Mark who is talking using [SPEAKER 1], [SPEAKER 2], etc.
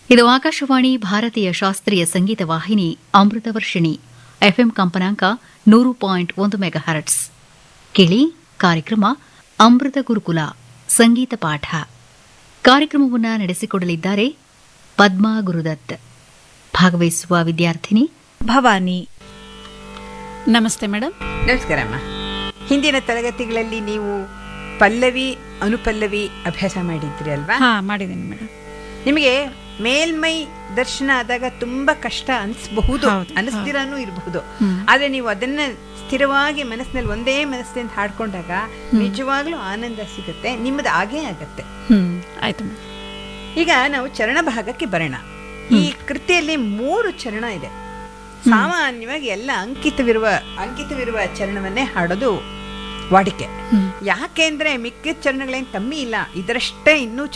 [SPEAKER 1] ಇದು ಆಕಾಶವಾಣಿ ಭಾರತೀಯ ಶಾಸ್ತ್ರೀಯ ಸಂಗೀತ ವಾಹಿನಿ ಅಮೃತ ವರ್ಷಿಣಿ ಎಫ್ಎಂ ಕಂಪನಾಂಕ ನೂರು ಪಾಯಿಂಟ್ ಒಂದು ಮೆಗಾಹರ್ಟ್ಸ್ ಕೇಳಿ ಕಾರ್ಯಕ್ರಮ ಅಮೃತ ಗುರುಕುಲ ಸಂಗೀತ ಪಾಠ ಕಾರ್ಯಕ್ರಮವನ್ನು ನಡೆಸಿಕೊಡಲಿದ್ದಾರೆ ಪದ್ಮಾ ಗುರುದತ್ ಭಾಗವಹಿಸುವ ವಿದ್ಯಾರ್ಥಿನಿ
[SPEAKER 2] ಭವಾನಿ
[SPEAKER 3] ನಮಸ್ತೆ ಮೇಡಮ್
[SPEAKER 4] ನಮಸ್ಕಾರಮ್ಮ ಹಿಂದಿನ ತರಗತಿಗಳಲ್ಲಿ ನೀವು ಪಲ್ಲವಿ ಅನುಪಲ್ಲವಿ ಅಭ್ಯಾಸ ಮಾಡಿದ್ರಿ ಅಲ್ವಾ
[SPEAKER 3] ಹಾ ಮಾಡಿದ್ದೀನಿ ಮೇಡಮ್
[SPEAKER 4] ನಿಮಗೆ ಮೇಲ್ಮೈ ದರ್ಶನ ಆದಾಗ ತುಂಬಾ ಕಷ್ಟ ಅನಿಸಬಹುದು
[SPEAKER 3] ಹೌದು,
[SPEAKER 4] ಅನಿಸ್ದಿರಾನು ಇರಬಹುದು ಆದ್ರೆ ನೀವು ಅದನ್ನ ಸ್ಥಿರವಾಗಿ ಮನಸ್ಸಿನಲ್ಲಿ ಒಂದೇ ಮನಸ್ಸಿನಿಂದ ಹಾಡ್ಕೊಂಡಾಗ ನಿಜವಾಗ್ಲೂ ಆನಂದ ಸಿಗುತ್ತೆ ನಿಮ್ಮದು ಆಗೇ ಆಗತ್ತೆ
[SPEAKER 3] ಹ್ಮ್ ಆಯ್ತು ಮೇಡಮ್
[SPEAKER 4] ಈಗ ನಾವು ಚರಣ ಭಾಗಕ್ಕೆ ಬರೋಣ ಈ ಕೃತಿಯಲ್ಲಿ ಮೂರು ಚರಣ ಇದೆ ಸಾಮಾನ್ಯವಾಗಿ ಎಲ್ಲ ಅಂಕಿತವಿರುವ ಅಂಕಿತವಿರುವ ಚರಣವನ್ನೇ ಹಾಡೋದು ವಾಡಿಕೆ ಯಾಕೆಂದ್ರೆ ಮಿಕ್ಕಿದ ಚರಣಗಳೇನು ಕಮ್ಮಿ ಇಲ್ಲ ಇದರಷ್ಟೇ ಇನ್ನೂ